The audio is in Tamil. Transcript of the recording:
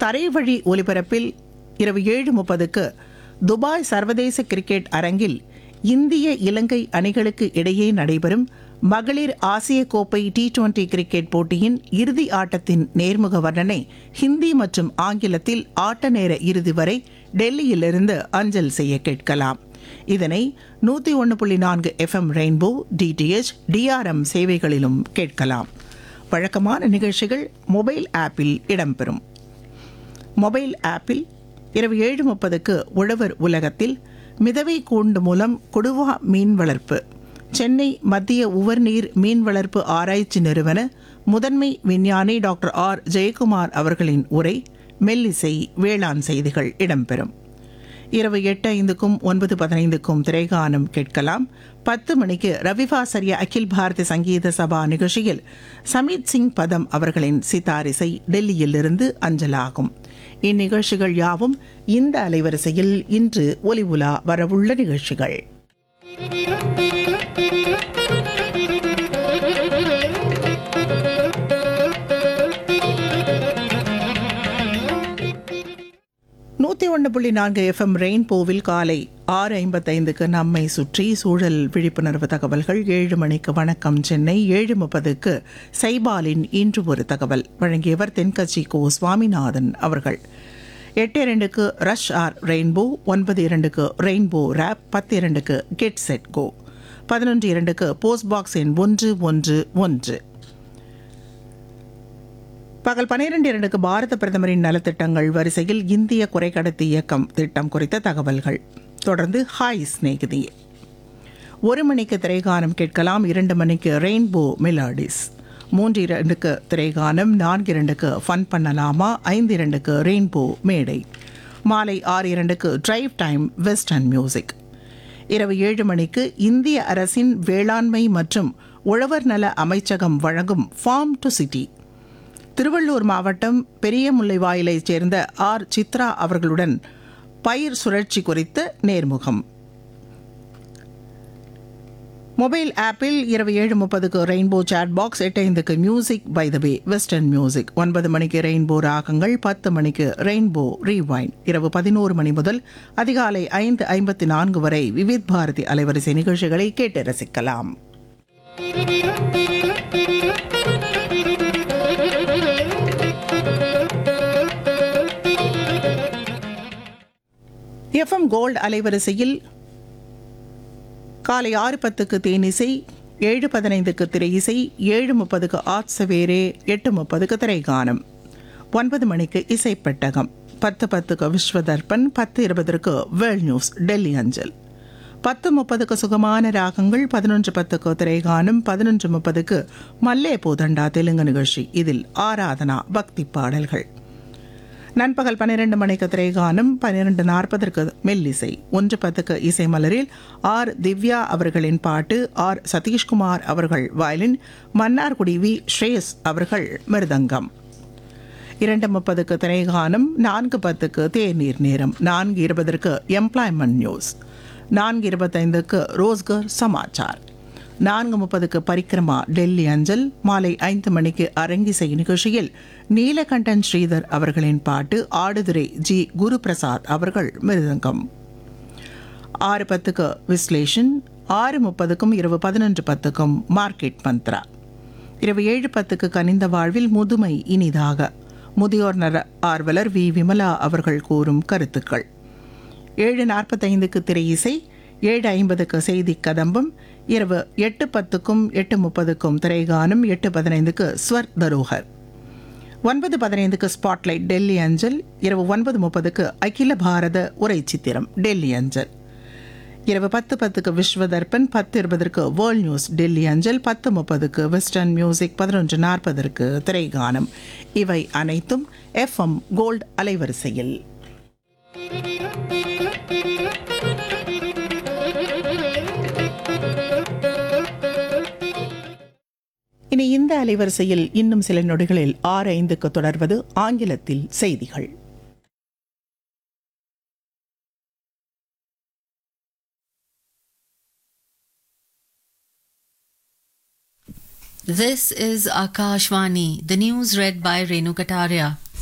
தரைவழி ஒலிபரப்பில் இரவு ஏழு முப்பதுக்கு துபாய் சர்வதேச கிரிக்கெட் அரங்கில் இந்திய இலங்கை அணிகளுக்கு இடையே நடைபெறும் மகளிர் ஆசிய கோப்பை டி டுவெண்டி கிரிக்கெட் போட்டியின் இறுதி ஆட்டத்தின் நேர்முக வர்ணனை ஹிந்தி மற்றும் ஆங்கிலத்தில் ஆட்ட நேர இறுதி வரை டெல்லியிலிருந்து அஞ்சல் செய்ய கேட்கலாம் இதனை நூற்றி ஒன்று புள்ளி நான்கு எஃப்எம் ரெயின்போ டிடிஎச் டிஆர்எம் சேவைகளிலும் கேட்கலாம் வழக்கமான நிகழ்ச்சிகள் மொபைல் ஆப்பில் இடம்பெறும் மொபைல் ஆப்பில் இரவு ஏழு முப்பதுக்கு உழவர் உலகத்தில் மிதவை கூண்டு மூலம் கொடுவா மீன் வளர்ப்பு சென்னை மத்திய உவர்நீர் மீன் வளர்ப்பு ஆராய்ச்சி நிறுவன முதன்மை விஞ்ஞானி டாக்டர் ஆர் ஜெயக்குமார் அவர்களின் உரை மெல்லிசை வேளாண் செய்திகள் இடம்பெறும் இரவு எட்டு ஐந்துக்கும் ஒன்பது பதினைந்துக்கும் திரைகானம் கேட்கலாம் பத்து மணிக்கு ரவிவாசரிய அகில் பாரதி சங்கீத சபா நிகழ்ச்சியில் சமீத் சிங் பதம் அவர்களின் சித்தாரிசை டெல்லியிலிருந்து அஞ்சலாகும் இந்நிகழ்ச்சிகள் யாவும் இந்த அலைவரிசையில் இன்று ஒலி உலா வரவுள்ள நிகழ்ச்சிகள் நூற்றி ஒன்று புள்ளி நான்கு எஃப்எம் ரெயின்போவில் காலை ஆறு ஐம்பத்தைந்துக்கு நம்மை சுற்றி சூழல் விழிப்புணர்வு தகவல்கள் ஏழு மணிக்கு வணக்கம் சென்னை ஏழு முப்பதுக்கு சைபாலின் இன்று ஒரு தகவல் வழங்கியவர் தென்கட்சி கோ சுவாமிநாதன் அவர்கள் எட்டு இரண்டுக்கு ரஷ் ஆர் ரெயின்போ ஒன்பது இரண்டுக்கு ரெயின்போ ரேப் பத்து இரண்டுக்கு கெட் செட் கோ பதினொன்று இரண்டுக்கு போஸ்ட் பாக்ஸ் எண் ஒன்று ஒன்று ஒன்று பகல் பனிரெண்டு இரண்டுக்கு பாரத பிரதமரின் நலத்திட்டங்கள் வரிசையில் இந்திய குறைக்கடத்தி இயக்கம் திட்டம் குறித்த தகவல்கள் தொடர்ந்து ஹாய் ஸ்நேகிதி ஒரு மணிக்கு திரைகானம் கேட்கலாம் இரண்டு மணிக்கு ரெயின்போ மெலாடிஸ் மூன்று இரண்டுக்கு திரைகானம் நான்கு இரண்டுக்கு ஃபன் பண்ணலாமா ஐந்து இரண்டுக்கு ரெயின்போ மேடை மாலை ஆறு இரண்டுக்கு டிரைவ் டைம் வெஸ்டர்ன் மியூசிக் இரவு ஏழு மணிக்கு இந்திய அரசின் வேளாண்மை மற்றும் உழவர் நல அமைச்சகம் வழங்கும் ஃபார்ம் டு சிட்டி திருவள்ளூர் மாவட்டம் பெரிய முல்லைவாயிலைச் சேர்ந்த ஆர் சித்ரா அவர்களுடன் பயிர் சுழற்சி குறித்த நேர்முகம் மொபைல் ஆப்பில் இரவு ஏழு முப்பதுக்கு ரெயின்போ சாட் பாக்ஸ் எட்டு ஐந்துக்கு music by the way western music ஒன்பது மணிக்கு ரெயின்போ ராகங்கள் பத்து மணிக்கு ரெயின்போ ரீவைன் இரவு பதினோரு மணி முதல் அதிகாலை ஐந்து ஐம்பத்தி நான்கு வரை விவித் பாரதி அலைவரிசை நிகழ்ச்சிகளை கேட்டு ரசிக்கலாம் எஃப்எம் கோல்டு அலைவரிசையில் காலை ஆறு பத்துக்கு தேனிசை ஏழு பதினைந்துக்கு திரை இசை ஏழு முப்பதுக்கு ஆட்சவேரே எட்டு முப்பதுக்கு திரைகானம் ஒன்பது மணிக்கு இசைப்பெட்டகம் பத்து பத்துக்கு விஸ்வதர்பன் பத்து இருபதற்கு வேர்ல்ட் நியூஸ் டெல்லி அஞ்சல் பத்து முப்பதுக்கு சுகமான ராகங்கள் பதினொன்று பத்துக்கு திரைகானம் பதினொன்று முப்பதுக்கு மல்லே பூதண்டா தெலுங்கு நிகழ்ச்சி இதில் ஆராதனா பக்தி பாடல்கள் நண்பகல் பன்னிரண்டு மணிக்கு திரைகானம் பன்னிரண்டு நாற்பதற்கு மெல்லிசை ஒன்று பத்துக்கு இசை மலரில் ஆர் திவ்யா அவர்களின் பாட்டு ஆர் சதீஷ்குமார் அவர்கள் வயலின் மன்னார்குடி வி ஸ்ரேயஸ் அவர்கள் மிருதங்கம் இரண்டு முப்பதுக்கு திரைகானம் நான்கு பத்துக்கு தேநீர் நேரம் நான்கு இருபதற்கு எம்ப்ளாய்மெண்ட் நியூஸ் நான்கு இருபத்தைந்துக்கு ரோஸ்கர் சமாச்சார் நான்கு முப்பதுக்கு பரிக்கிரமா டெல்லி அஞ்சல் மாலை ஐந்து மணிக்கு அரங்கிசை நிகழ்ச்சியில் நீலகண்டன் ஸ்ரீதர் அவர்களின் பாட்டு ஆடுதுறை ஜி குரு பிரசாத் அவர்கள் மிருதங்கம் ஆறு பத்துக்கு விஸ்லேஷன் ஆறு முப்பதுக்கும் இரவு பதினொன்று பத்துக்கும் மார்க்கெட் மந்த்ரா இரவு ஏழு பத்துக்கு கனிந்த வாழ்வில் முதுமை இனிதாக முதியோர் நல ஆர்வலர் வி விமலா அவர்கள் கூறும் கருத்துக்கள் ஏழு நாற்பத்தைந்துக்கு திரை இசை ஏழு ஐம்பதுக்கு செய்தி கதம்பம் இரவு எட்டு பத்துக்கும் எட்டு முப்பதுக்கும் திரைகானம் எட்டு பதினைந்துக்கு ஸ்வர் தரோகர் ஒன்பது பதினைந்துக்கு ஸ்பாட்லைட் டெல்லி அஞ்சல் இரவு ஒன்பது முப்பதுக்கு அகில பாரத உரை சித்திரம் டெல்லி அஞ்சல் இரவு பத்து பத்துக்கு விஸ்வதர்பன் பத்து இருபதற்கு வேர்ல்ட் நியூஸ் டெல்லி அஞ்சல் பத்து முப்பதுக்கு வெஸ்டர்ன் மியூசிக் பதினொன்று நாற்பதற்கு திரைகானம் இவை அனைத்தும் எஃப்எம் கோல்ட் அலைவரிசையில் இனி இந்த அலைவரிசையில் இன்னும் சில நொடிகளில் ஆறு ஐந்துக்கு தொடர்வது ஆங்கிலத்தில் செய்திகள் This is Akashvani, the news read by Renu Kataria.